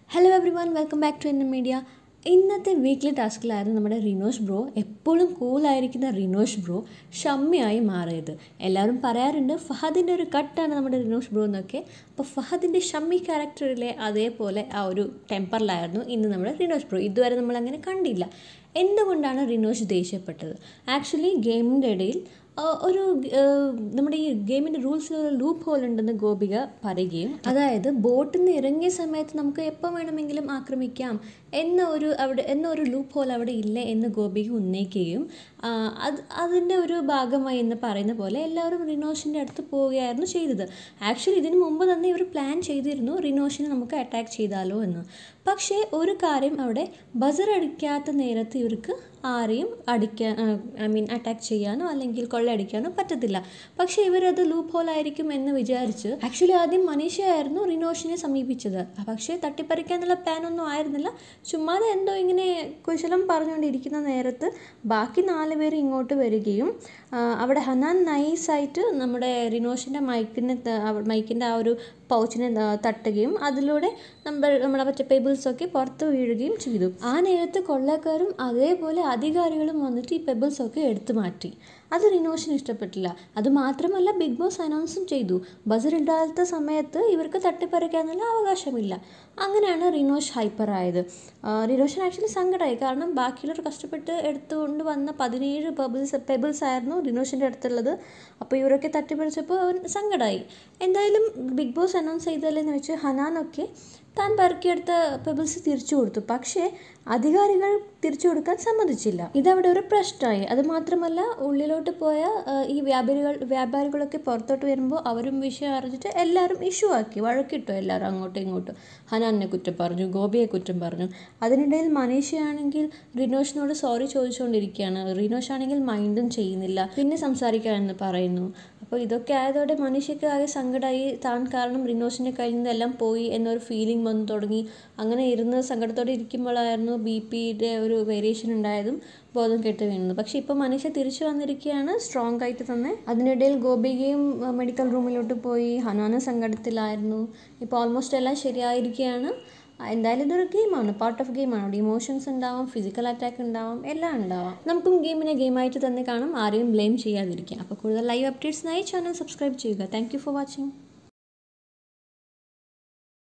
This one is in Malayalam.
hello everyone welcome back to N media ഇന്നത്തെ വീക്ക്ലി ടാസ്കിലായിരുന്നു നമ്മുടെ റിനോഷ് ബ്രോ എപ്പോഴും കൂളായിരിക്കുന്ന റിനോഷ് ബ്രോ ഷമ്മിയായി മാറിയത് എല്ലാവരും പറയാറുണ്ട് ഫഹദിൻ്റെ ഒരു കട്ടാണ് നമ്മുടെ റിനോഷ് ബ്രോ എന്നൊക്കെ അപ്പോൾ ഫഹദിൻ്റെ ഷമ്മി ക്യാരക്ടറിലെ അതേപോലെ ആ ഒരു ടെമ്പറിലായിരുന്നു ഇന്ന് നമ്മുടെ റിനോഷ് ബ്രോ ഇതുവരെ നമ്മൾ അങ്ങനെ കണ്ടില്ല എന്തുകൊണ്ടാണ് റിനോഷ് ദേഷ്യപ്പെട്ടത് ആക്ച്വലി ഗെയിമിൻ്റെ ഇടയിൽ ആ, ഒരു ആ, നമ്മുടെ ഈ ഗെയിമിൻ്റെ റൂൾസിൽ ഒരു ലൂപ്പ് ഹോൾ ഉണ്ടെന്ന് ഗോപിക പറയുകയും അതായത് ബോട്ടിൽ നിന്ന് ഇറങ്ങിയ സമയത്ത് നമുക്ക് എപ്പോൾ വേണമെങ്കിലും ആക്രമിക്കാം എന്ന ഒരു അവിടെ എന്ന ഒരു ലൂപ്പ് ഹോൾ അവിടെ ഇല്ല എന്ന് ഗോപിക ഉന്നയിക്കുകയും ആ, അത് അതിൻ്റെ ഒരു ഭാഗമായി എന്ന് പറയുന്ന പോലെ എല്ലാവരും റിനോഷിൻ്റെ അടുത്ത് പോവുകയായിരുന്നു ചെയ്തത് ആക്ച്വലി ഇതിന് മുമ്പ് തന്നെ ഇവർ പ്ലാൻ ചെയ്തിരുന്നു റിനോഷിനെ നമുക്ക് അറ്റാക്ക് ചെയ്താലോ എന്ന് പക്ഷേ ഒരു കാര്യം അവിടെ ബസർ അടിക്കാത്ത നേരത്ത് ഇവർക്ക് ആരെയും അടിക്കാൻ ഐ മീൻ അറ്റാക്ക് ചെയ്യാനോ അല്ലെങ്കിൽ കൊള്ളയടിക്കാനോ പറ്റത്തില്ല പക്ഷേ ഇവരത് ലൂപ്പ് ഹോൾ ആയിരിക്കും എന്ന് വിചാരിച്ച് ആക്ച്വലി ആദ്യം മനീഷയായിരുന്നു റിനോഷിനെ സമീപിച്ചത് പക്ഷേ തട്ടിപ്പറിക്കാനുള്ള പ്ലാൻ ഒന്നും ആയിരുന്നില്ല ചുമ്മാതെ എന്തോ ഇങ്ങനെ കുശലം പറഞ്ഞുകൊണ്ടിരിക്കുന്ന നേരത്ത് ബാക്കി നാല് പേര് ഇങ്ങോട്ട് വരികയും ആ, അവിടെ ഹനാൻ നൈസായിട്ട് നമ്മുടെ റിനോഷിൻ്റെ മൈക്കിനെ മൈക്കിൻ്റെ ആ ഒരു പൗച്ചിനെ ആ, തട്ടുകയും അതിലൂടെ നമ്മൾ നമ്മുടെ മറ്റേ പെബിൾസൊക്കെ പുറത്ത് വീഴുകയും ചെയ്തു ആ നേരത്ത് കൊള്ളക്കാരും അതേപോലെ അധികാരികളും വന്നിട്ട് ഈ പെബിൾസൊക്കെ എടുത്തു മാറ്റി അത് റിനോഷിന് ഇഷ്ടപ്പെട്ടില്ല അത് മാത്രമല്ല ബിഗ് ബോസ് അനൗൺസും ചെയ്തു ബസർ ഇടാത്ത സമയത്ത് ഇവർക്ക് തട്ടിപ്പറിക്കാനുള്ള അവകാശമില്ല അങ്ങനെയാണ് റിനോഷ് ഹൈപ്പർ ആയത് ആ, റിനോഷിന് ആക്ച്വലി സങ്കടമായി കാരണം ബാക്കിയുള്ളവർ കഷ്ടപ്പെട്ട് എടുത്തുകൊണ്ട് വന്ന പതിനേഴ് പെബിൾസ് പെബിൾസ് ആയിരുന്നു റിനോഷിൻ്റെ അടുത്തുള്ളത് അപ്പോൾ ഇവരൊക്കെ തട്ടിപ്പറിച്ചപ്പോൾ അവൻ സങ്കടമായി എന്തായാലും ബിഗ് ബോസ് അനൗൺസ് ചെയ്തല്ലെന്ന് വെച്ച് ഹനാനൊക്കെ താൻ പെറുക്കിയെടുത്ത പെബിൾസ് തിരിച്ചു കൊടുത്തു പക്ഷേ അധികാരികൾ തിരിച്ചു കൊടുക്കാൻ സമ്മതിച്ചില്ല ഇതവിടെ ഒരു പ്രശ്നമായി അത് മാത്രമല്ല ഉള്ളിലോട്ട് പോയ ആ, ഈ വ്യാപാരികൾ വ്യാപാരികളൊക്കെ പുറത്തോട്ട് വരുമ്പോൾ അവരും വിഷയം അറിഞ്ഞിട്ട് എല്ലാവരും ഇഷ്യൂ ആക്കി വഴക്കിട്ടു എല്ലാവരും അങ്ങോട്ടും ഇങ്ങോട്ടും ഹനാനെ കുറ്റം പറഞ്ഞു ഗോപിയെ കുറ്റം പറഞ്ഞു അതിനിടയിൽ മനീഷയാണെങ്കിൽ റിനോഷിനോട് സോറി ചോദിച്ചുകൊണ്ടിരിക്കുകയാണ് റിനോഷ് ആണെങ്കിൽ മൈൻഡും ചെയ്യുന്നില്ല പിന്നെ സംസാരിക്കാമെന്ന് പറയുന്നു അപ്പോൾ ഇതൊക്കെ ആയതോടെ മനുഷ്യക്ക് ആകെ സങ്കടമായി താൻ കാരണം റിനോഷിൻ്റെ കയ്യിൽ നിന്നെല്ലാം പോയി എന്നൊരു ഫീലിംഗ് വന്നു തുടങ്ങി അങ്ങനെ ഇരുന്ന് സങ്കടത്തോടെ ഇരിക്കുമ്പോഴായിരുന്നു ബി പിയുടെ ഒരു വേരിയേഷൻ ഉണ്ടായതും ബോധം കെട്ട് വീണത് പക്ഷേ ഇപ്പോൾ മനുഷ്യ തിരിച്ചു വന്നിരിക്കുകയാണ് സ്ട്രോങ് ആയിട്ട് തന്നെ അതിനിടയിൽ ഗോപികയും അഹ്, മെഡിക്കൽ റൂമിലോട്ട് പോയി ഹനാന സങ്കടത്തിലായിരുന്നു ഇപ്പോൾ ഓൾമോസ്റ്റ് എല്ലാം ശരിയായിരിക്കുകയാണ് ആ, എന്തായാലും ഇതൊരു ഗെയിമാണ് പാർട്ട് ഓഫ് ഗെയിമാണ് അവിടെ ഇമോഷൻസ് ഉണ്ടാവും ഫിസിക്കൽ അറ്റാക്ക് ഉണ്ടാവും എല്ലാം ഉണ്ടാവാം നമുക്കും ഗെയിമിനെ ഗെയിമായിട്ട് തന്നെ കാണാം ആരെയും ബ്ലെയിം ചെയ്യാതിരിക്കുക അപ്പോൾ കൂടുതൽ ലൈവ് അപ്ഡേറ്റ്സിനായി ചാനൽ സബ്സ്ക്രൈബ് ചെയ്യുക താങ്ക് യു ഫോർ വാച്ചിങ്